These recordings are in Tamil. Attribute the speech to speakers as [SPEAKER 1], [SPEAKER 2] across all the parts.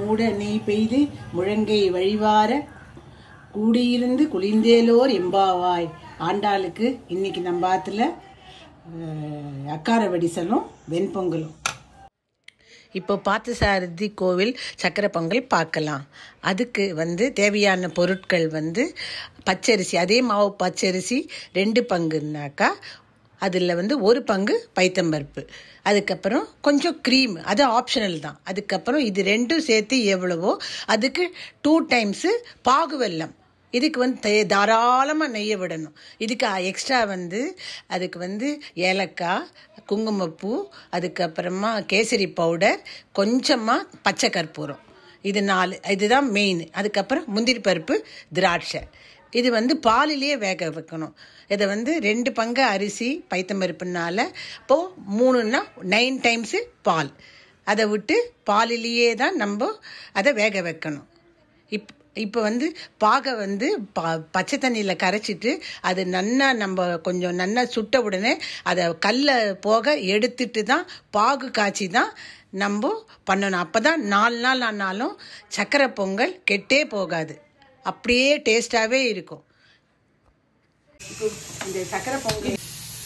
[SPEAKER 1] மூட நெய் பெய்து முழங்கை வழிவார கூடியிருந்து குளிந்தேலோர் எம்பாவாய் ஆண்டாளுக்கு இன்னைக்கு நம்ம ஆத்துல அஹ், அக்கார வடிசலும் வெண்பொங்கலும் இப்போ பார்த்தசாரதி கோவில் சக்கரை பொங்கல் பார்க்கலாம் அதுக்கு வந்து தேவையான பொருட்கள் வந்து பச்சரிசி அதே மாவு பச்சரிசி ரெண்டு பங்குனாக்கா அதில் வந்து ஒரு பங்கு பைத்தம்பருப்பு அதுக்கப்புறம் கொஞ்சம் க்ரீம் அது ஆப்ஷனல் தான் அதுக்கப்புறம் இது ரெண்டும் சேர்த்து எவ்வளவோ அதுக்கு டூ டைம்ஸு பாகு வெல்லம் இதுக்கு வந்து தே- தாராளமாக நெய்யை விடணும் இதுக்கு எக்ஸ்ட்ரா வந்து அதுக்கு வந்து ஏலக்காய் குங்குமப்பூ அதுக்கப்புறமா கேசரி பவுடர் கொஞ்சமாக பச்சை கற்பூரம் இது நாலு இதுதான் மெயின் அதுக்கப்புறம் முந்திரி பருப்பு திராட்சை இது வந்து பாலிலேயே வேக வைக்கணும் இதை வந்து ரெண்டு பங்கு அரிசி பைத்தம்பருப்புனால இப்போது மூணுன்னா நைன் டைம்ஸு பால் அதை விட்டு பாலிலேயே தான் நம்ம அதை வேக வைக்கணும் இப் இப்போ வந்து பாகை வந்து பா பச்சை தண்ணியில் கரைச்சிட்டு அது நன்னா நம்ம கொஞ்சம் நன்னா சுட்ட உடனே அதை கல்ல போக எடுத்துட்டு தான் பாகு காய்ச்சி தான் நம்ம பண்ணணும் அப்போ தான் நாலு நாள் ஆனாலும் சக்கரை பொங்கல் கெட்டே போகாது அப்படியே டேஸ்டாகவே இருக்கும் இப்போ இந்த சக்கரை பொங்கல்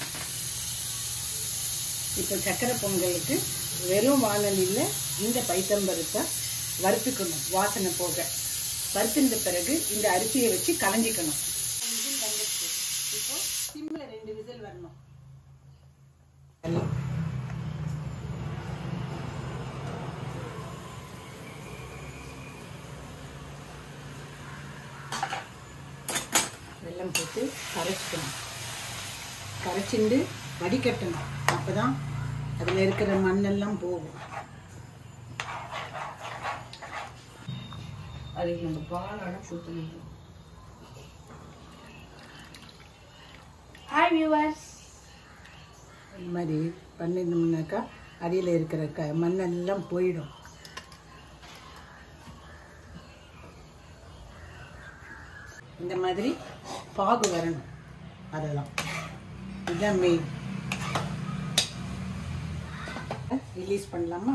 [SPEAKER 1] இப்போ சக்கரை பொங்கலுக்கு வெறும் வானலியில் இந்த பைத்தம்பருப்பை வறுத்துக்கணும் வாசனை போக வறுத்துட்ட பிறகு இந்த அரிசியை வச்சு கலஞ்சிக்கணும் விசில் வந்துச்சு இப்போ சிம்ல ரெண்டு விசில் வரணும் வெல்லம் போட்டு கரைச்சிக்கணும் கரைச்சிண்டு வடிகட்டணும் அப்பதான் அதில் இருக்கிற மண்ணெல்லாம் போகும் அதுக்கு நம்ம பாலாட ஊற்றணும்
[SPEAKER 2] ஹாய் வியூவர்ஸ்
[SPEAKER 1] இந்த மாதிரி பண்ணிருந்தோம்னாக்கா அடியில் இருக்கிற க மண்ணெல்லாம் போயிடும் இந்த மாதிரி பாகு வரணும் அதெல்லாம் இதுதான் மெயின் ரிலீஸ் பண்ணலாமா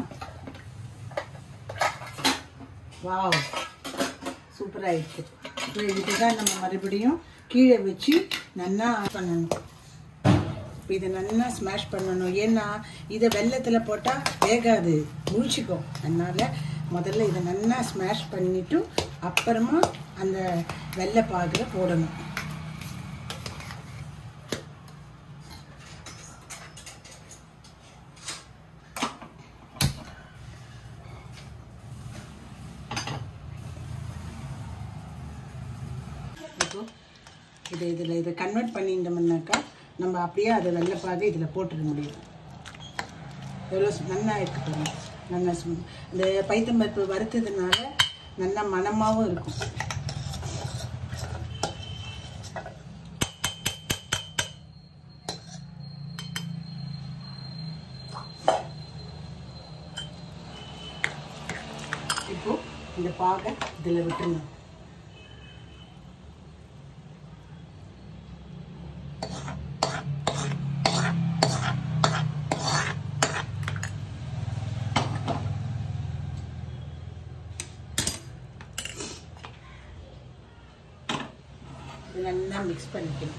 [SPEAKER 1] வாவ் சூப்பராக இருக்கு இப்போ இதுதான் நம்ம மறுபடியும் கீழே வச்சு நல்லா பண்ணணும் இப்போ இதை நல்லா ஸ்மாஷ் பண்ணணும் ஏன்னா இதை வெள்ளத்தில் போட்டால் வேகாது முழிச்சிக்கும் அதனால முதல்ல இதை நல்லா ஸ்மாஷ் பண்ணிட்டு அப்புறமா அந்த வெள்ளை பாகில் போடணும் இப்போ இதை இதில் இதை கன்வெர்ட் பண்ணிட்டோம்னாக்கா நம்ம அப்படியே அதை வெள்ளைப்பாக இதில் போட்டுட முடியும் எவ்வளோ சு- நல்லா இருக்கு பாருங்க நல்லா ஸ்மெல் இந்த பைத்தம்பருப்பு வறுத்ததுனால நல்லா மணமாகவும் இருக்கும் இப்போ இந்த பாகை இதில் விட்டுருணும் இது நல்லா மிக்ஸ் பண்ணிக்கணும்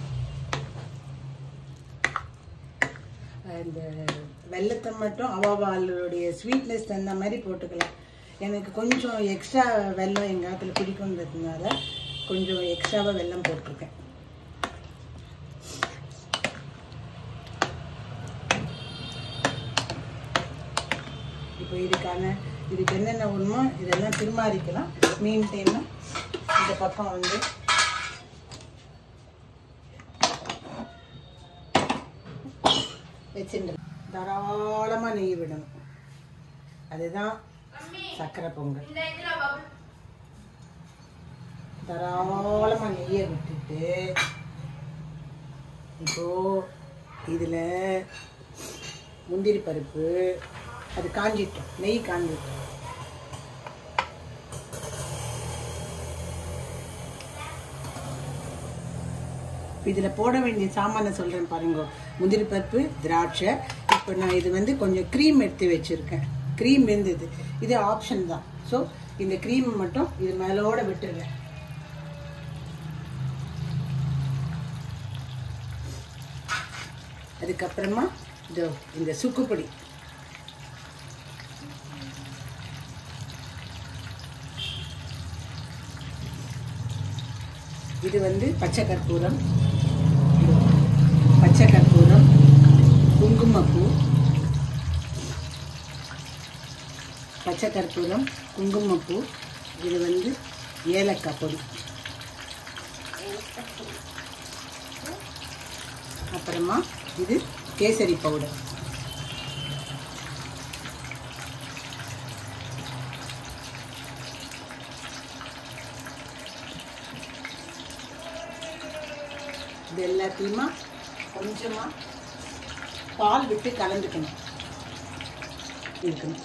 [SPEAKER 1] இந்த வெள்ளத்தை மட்டும் அவாவாளுடைய ஸ்வீட்னஸ் தகுந்த மாதிரி போட்டுக்கலாம் எனக்கு கொஞ்சம் எக்ஸ்ட்ரா வெல்லம் எங்கள் ஆத்துல பிடிக்குன்றதுனால கொஞ்சம் எக்ஸ்ட்ராவாக வெல்லம் போட்டிருக்கேன் இப்போ இதுக்கான இதுக்கு என்னென்ன ஒன்றுமோ இதெல்லாம் திருமாறிக்கலாம் மீன் டைம் இந்த பக்கம் வந்து வச்சுட்டு தாராளமாக நெய் விடணும் அதுதான் சக்கரை பொங்கல் தாராளமாக நெய்யை விட்டுட்டு இப்போ இதில் முந்திரி பருப்பு அது காஞ்சிட்டோம் நெய் காஞ்சிட்டோம் இதில் போட வேண்டிய சாமானை சொல்கிறேன் பாருங்க முந்திரி பருப்பு திராட்சை இப்போ நான் இது வந்து கொஞ்சம் க்ரீம் எடுத்து வச்சுருக்கேன் க்ரீம் இருந்தது இது ஆப்ஷன் தான் ஸோ இந்த க்ரீம் மட்டும் இது மேலோட விட்டுருவேன் அதுக்கப்புறமா இதோ இந்த சுக்குப்பொடி இது வந்து பச்சை கற்பூரம் இதோ, பச்சை கற்பூரம் குங்குமப்பூ பச்சை கற்பூரம் குங்குமப்பூ இது வந்து ஏலக்காய் பொடி அப்புறமா இது கேசரி பவுடர் இது எல்லாத்தையுமா கொஞ்சமா பால் விட்டு கலந்துக்கணும் இருக்கணும்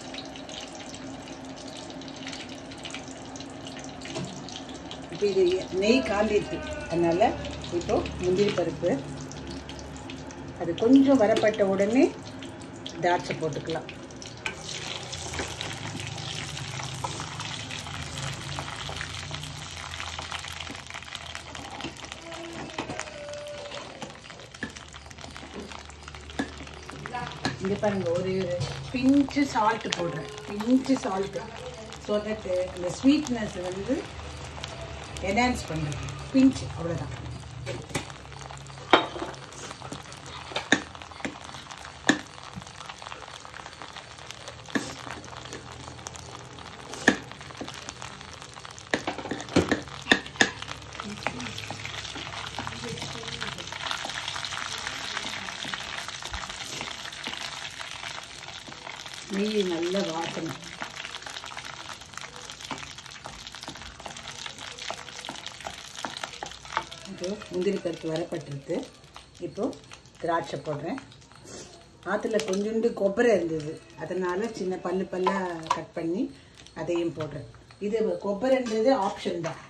[SPEAKER 1] இப்போ இது நெய் காந்திருக்கு அதனால இப்போ முந்திரி பருப்பு அது கொஞ்சம் வரப்பட்ட உடனே திராட்சை போட்டுக்கலாம் இங்க பாருங்க ஒரு பிஞ்சு சால்ட் போடுறேன் பிஞ்சு சால்ட் ஸோ தட் அந்த ஸ்வீட்னஸ் வந்து என்ஹான்ஸ் பண்ணுறது பிஞ்சு அவ்வளோதான் நெய் நல்ல வாசனை இப்போ முந்திரி பருப்பு வரப்பட்டிருக்கு இப்போ திராட்சை போடுறேன் ஆற்றுல கொஞ்சோண்டு கொப்பரை இருந்தது அதனால சின்ன பல்லு பல்லாக கட் பண்ணி அதையும் போடுறேன் இது கொப்பரைன்றது ஆப்ஷன் தான்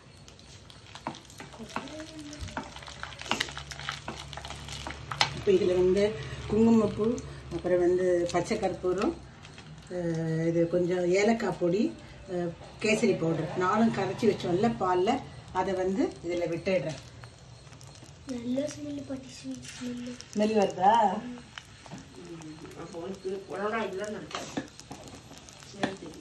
[SPEAKER 1] இப்போ இதில் வந்து குங்குமப்பூ அப்புறம் வந்து பச்சை கற்பூரம் அஹ் இது கொஞ்சம் ஏலக்காய் பொடி அஹ் கேசரி பவுடர் நானும் கரைச்சி வச்சோம்ல பாலில் அதை வந்து இதில் விட்டுடுறேன்
[SPEAKER 2] நல்ல ஸ்மெல் பாட்டி ஸ்வீட் ஸ்மெல்
[SPEAKER 1] ஸ்மெல் வருதா
[SPEAKER 3] அப்போ உனக்கு கொரோனா இல்லைன்னு நினைச்சேன் சரி சரி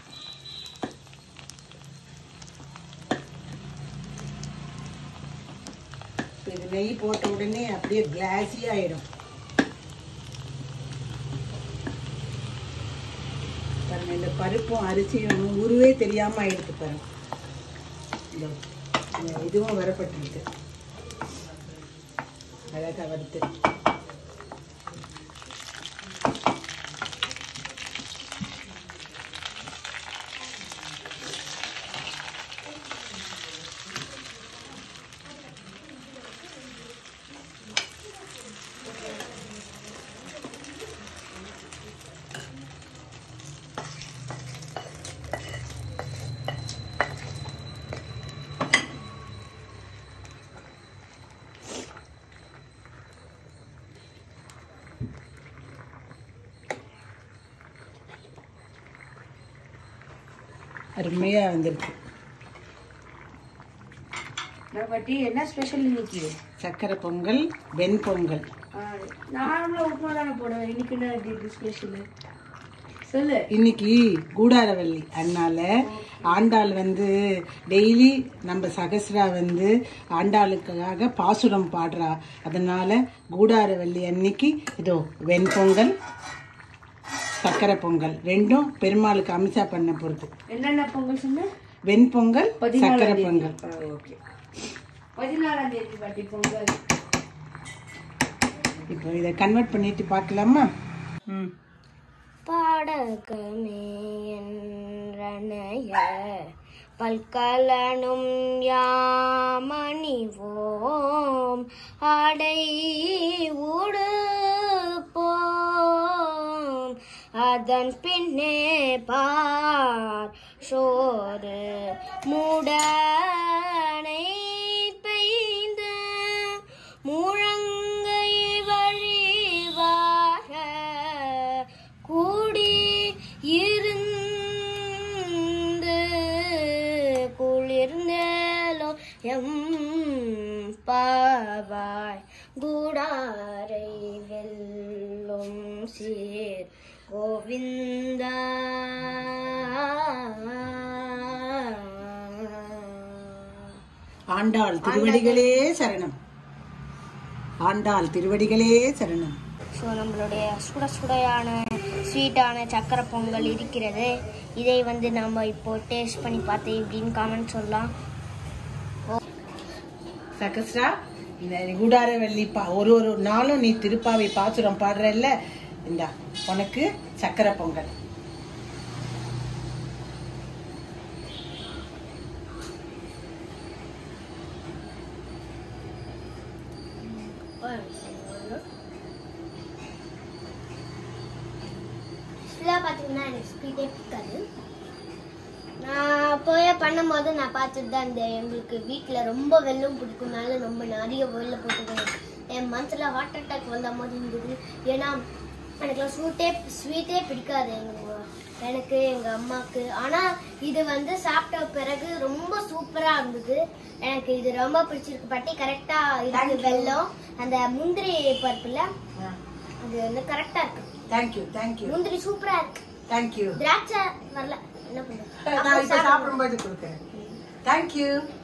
[SPEAKER 1] இப்போ இது நெய் போட்ட உடனே அப்படியே கிளாஸி ஆயிடும் பாருங்க இந்த பருப்பும் அரிசியும் உருவே தெரியாம ஆயிடுது பாருங்க இதோ, இந்த இதுவும் வரப்பட்டிருக்கு அழகா வறுத்து அருமையா வந்திருக்கு
[SPEAKER 3] நான் பாட்டி என்ன ஸ்பெஷல் இன்னைக்கு
[SPEAKER 1] சக்கரை பொங்கல் வெண்பொங்கல்
[SPEAKER 3] நார்மலாக உப்புமா தானே போடுவேன் இன்னைக்கு என்ன இது ஸ்பெஷலு சொல்லு
[SPEAKER 1] இன்னைக்கு கூடாரவள்ளி அதனால ஆண்டாள் வந்து டெய்லி நம்ம சகஸ்ரா வந்து ஆண்டாளுக்காக பாசுரம் பாடுறா அதனால கூடாரவள்ளி அன்னைக்கு இதோ வெண்பொங்கல் சக்கரை பொங்கல் ரெண்டும் பெருமாளுக்கு அமிச்சா பண்ண போகிறது
[SPEAKER 3] என்னென்ன பொங்கல் சொன்ன
[SPEAKER 1] வெண்பொங்கல் சக்கரை
[SPEAKER 3] பதினாலாம்
[SPEAKER 1] பொங்கல்
[SPEAKER 3] தேதி ஓகே பதினாலாம் தேதி பாட்டி பொங்கல்
[SPEAKER 1] இப்போ இதை கன்வெர்ட் பண்ணிட்டு பார்க்கலாமா ம்
[SPEAKER 2] பாடகமே என்றனைய பல்கலனும் யாமணிவோம் ஆடை உடுப்போம் அதன் பின்னே பார் சோறு மூடனை பெய்த முழங்கை வழிவாக கூடி இருந்து எம் பாவாய் கூடாரை வெல்லும் சீர் கோவிந்தா
[SPEAKER 1] ஆண்டாள் திருவடிகளே சரணம் ஆண்டாள் திருவடிகளே சரணம்
[SPEAKER 2] ஸோ நம்மளுடைய சுட சுடையான ஸ்வீட்டான சக்கரை பொங்கல் இருக்கிறது இதை வந்து நம்ம இப்போ டேஸ்ட் பண்ணி பார்த்து இப்படின்னு காமெண்ட் சொல்லலாம்
[SPEAKER 1] சகஸ்ரா இந்த கூடார வெள்ளி பா ஒரு ஒரு நாளும் நீ திருப்பாவை பாசுரம் பாடுறல்ல இந்தா உனக்கு சக்கரை பொங்கல்
[SPEAKER 2] ஆக்சுவலாக பார்த்தீங்கன்னா எனக்கு ஸ்வீட்டே பிடிக்காது நான் போய் பண்ணும்போது நான் பார்த்துட்டு தான் இந்த எங்களுக்கு வீட்டில் ரொம்ப வெள்ளம் பிடிக்கும்னால ரொம்ப நிறைய வெள்ள போட்டுக்கணும் என் மனசில் ஹார்ட் அட்டாக் வந்த மாதிரி இருந்தது ஏன்னா எனக்குலாம் ஸ்வீட்டே ஸ்வீட்டே பிடிக்காது எங்க எனக்கு எங்கள் அம்மாவுக்கு ஆனால் இது வந்து சாப்பிட்ட பிறகு ரொம்ப சூப்பராக இருந்தது எனக்கு இது ரொம்ப பிடிச்சிருக்கு பாட்டி கரெக்டாக இருக்கு வெள்ளம் அந்த முந்திரி பருப்புல அது வந்து கரெக்டாக இருக்கு
[SPEAKER 1] தேங்க்யூ தேங்க்யூ
[SPEAKER 2] முந்திரி சூப்பரா இருக்கு
[SPEAKER 1] தேங்க்யூ
[SPEAKER 2] திராட்சை வரல என்ன பண்றது
[SPEAKER 1] நான் இப்ப சாப்பிடும்போது கொடுக்குறேன் தேங்க்யூ